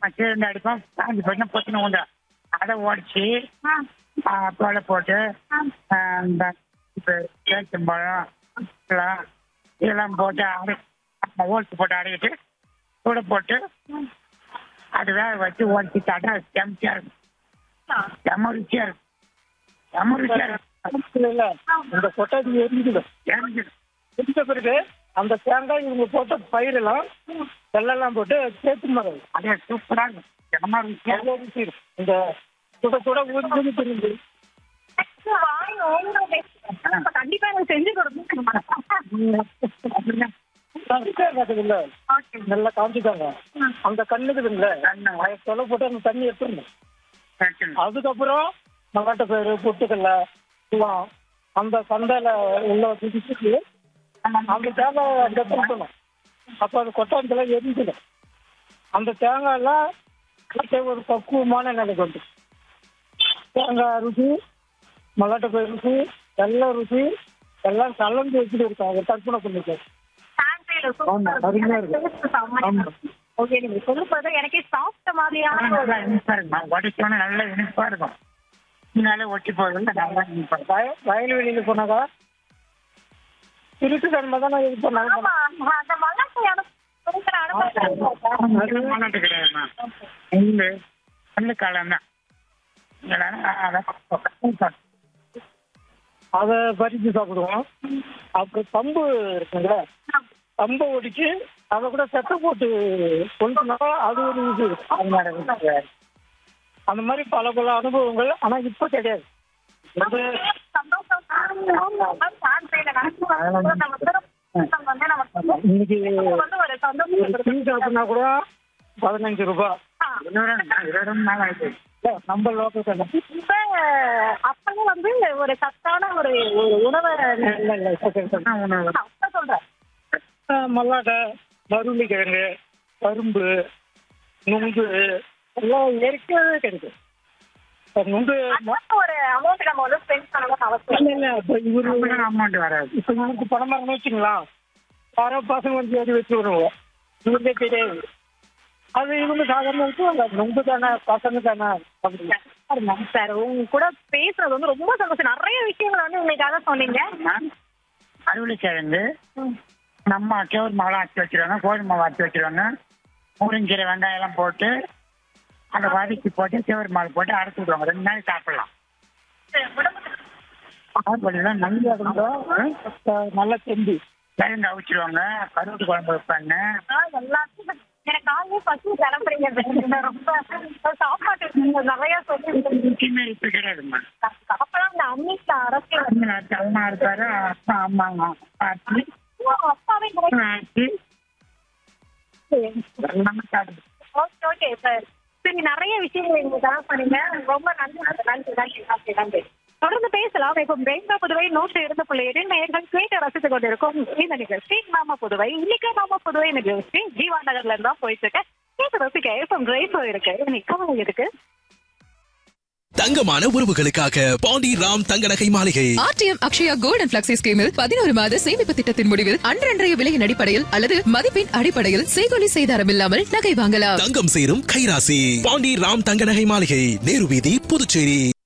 சேர்ந்து அடிப்போம் காஞ்சி போயிட்டு பொத்துன உண்டை அதை உடச்சி தோலை போட்டு ஆ, இந்த இப்போ பேச்சம்பழம் இதெல்லாம் இதெல்லாம் போட்டு அரை ஓட்டு போட்டு அரைக்கிட்டு கூட போட்டு அது வேக வச்சு உடச்சி தாட்டா செம்ச்சியா இருக்கும் செம்ம ருச்சியா இருக்கும் செம்ம ருச்சியா இருக்கும் இல்ல இல்ல இந்த கொட்டாடி எரிஞ்சுது எனக்கு எரிஞ்ச பிறகு அந்த தேங்காய் இவங்க போட்ட பயிரெல்லாம் வெள்ளெல்லாம் போட்டு சேர்த்து மரம் அதே சூப்பரா இருக்கும் செம்ம ருச்சியா அவ்வளோ ருசி இருக்கும் இந்த சுட சுட ஊற்றி தெரிஞ்சு வாங்க உங்களோட கண்டிப்பா எனக்கு செஞ்சு கொடுங்க இல்ல நல்லா காமிச்சுட்டாங்க அந்த கண்ணுக்குதுங்களே அதை தொலை போட்டு அந்த தண்ணி எடுத்துருந்தோம் இருக்கும் அதுக்கப்புறம் மல்லாட்ட பயிறு பொட்டுக்கல்ல எல்லாம் அந்த சந்தையில உள்ள வச்சுட்டு அந்த தேங்காய் அந்த கொடுக்கணும் அப்போ அது கொட்டாந்தல எரிஞ்சிடும் அந்த தேங்காயெல்லாம் கரெக்டாக ஒரு பக்குவமான நிலைக்கு வந்து தேங்காய் ருசி மல்லாட்ட பயிர் ருசி எல்லாம் ருசி எல்லாம் கலந்து வச்சுட்டு இருக்காங்க அதை கற்பனை பண்ணிட்டு ஆமா, அருமையா இருக்கு. ஆமா. ஓகே நீங்க சொல்லும்போது எனக்கே சாப்பிட்ட மாதிரியான நல்லா இனிப்பா இருக்கும் உடைச்சோன்னு நல்லா இனிப்பா இருக்கும் இதனால ஒட்டி போகிறது நல்லா இனிப்பா இருக்கும் வய வயல்வெளியில் போனாக்கா திருட்டு தன்மை தானே இது பண்ணாங்க ஆமா அந்த மல்லாட்டையான கொடுக்குற அனுபவம் அது மாநாட்டு கிடையாதுமா நெல் நெல் காலம் தான் அதை பறித்து சாப்பிடுவோம் அப்புறம் கம்பு இருக்குங்களா கம்பை ஒடிச்சு அதை கூட செத்தை போட்டு கொண்டுனா அது ஒரு இது இருக்கு. அந்த மாதிரி பல பல அனுபவங்கள் ஆனா இப்ப கிடையாது இது சந்தோஷம் சான்ஸ் இல்லை நம்ம வந்து நமக்கு இன்னைக்கு வந்து ஒரு சந்தோஷம் ஒரு டீ சாப்பிட்னா கூட பதினஞ்சு ரூபாய் இருபது நாள் ஆயிடுச்சு இல்ல, நம்ம லோக்கல் கடை இப்ப அப்பவே வந்து ஒரு சத்தான ஒரு ஒரு உணவை இல்ல இல்ல இப்ப கிடையாது. உணவு அப்ப சொல்றேன் ஆஹ் மல்லாட்டை மருளி கிழங்கு கரும்பு நுங்கு எல்லாம் இயற்கையாகவே கிடைக்கும் இப்ப நுங்கு அதுக்கு ஒரு அமௌண்ட் நம்ம வந்து ஸ்பெண்ட் பண்ணணும் அவசியம் இல்ல இல்ல இப்ப இவரு அமௌண்ட் வராது இப்ப இவருக்கு பணமா வச்சுங்களா யாரோ பசங்க வந்து ஏறி வச்சு விடுவோம் இவருக்கே தெரியாது அது இவங்க சாதாரண வச்சுவாங்க நுங்கு தானே பசங்க தானே அப்படின்னு சார் உங்க கூட பேசுறது வந்து ரொம்ப சந்தோஷம் நிறைய விஷயங்கள் வந்து உங்களுக்காக சொன்னீங்க அருளைக்கிழங்கு நம்ம கேவர் மாவு ஆட்டி வச்சிருவாங்க கோழி மாவு ஆட்டி வச்சிருவாங்க முருங்கீரை வெங்காயம் எல்லாம் போட்டு அதை வதக்கி போட்டு கேவர் மாவு போட்டு அரைச்சி விடுவாங்க ரெண்டு நாள் சாப்பிடலாம் சாப்பாடுலாம் நல்லா இருந்தால் நல்லா செஞ்சு கிழங்கு அவிச்சிருவாங்க கருவாட்டு குழம்பு வைப்பாங்க எல்லாத்தையும் எனக்கு காலையே பசி கிளம்புறீங்க ரொம்ப சாப்பாட்டு நிறைய சொல்லி சின்ன இப்ப கிடையாதுமா சாப்பிடலாம் இந்த அன்னைக்கு அரசியல் அண்ணன் அம்மா இருக்காரு அப்பா அம்மாங்க ஆட்டி அப்பாவே ஆட்டி எல்லாமே சாப்பிடுது ஓகே ஓகே சார் சரி நிறைய விஷயங்கள் எங்களுக்காக பண்ணீங்க ரொம்ப நன்றி நன்றி நன்றி நன்றி நன்றி தொடர்ந்து பேசலாம் இப்போ ரெயின்போ புதுவை நூற்று இருந்த புள்ளியடி நேர்கள் கேட்டு ரசித்துக் கொண்டிருக்கும் இந்த நிகழ்ச்சி நாம புதுவை இன்னைக்கு நாம புதுவை நிகழ்ச்சி ஜீவா நகர்ல இருந்தா போயிட்டு இருக்கு கேட்டு ரசிக்க இப்போ ரேடியோ இருக்கு நிக்கவலை இருக்கு தங்கமான உறவுகளுக்காக பாண்டி ராம் தங்க நகை மாளிகை RTM Akshaya gold and flexi ஸ்கீமில் பதினோரு மாத சேமிப்பு திட்டத்தின் முடிவில் அன்றன்றைய விலையின் அடிப்படையில் அல்லது மதிப்பின் அடிப்படையில் செய்கொலி செய்தாரம் இல்லாமல் நகை வாங்கலாம் தங்கம் சேரும் கைராசி பாண்டி ராம் தங்க நகை மாளிகை நேரு வீதி புதுச்சேரி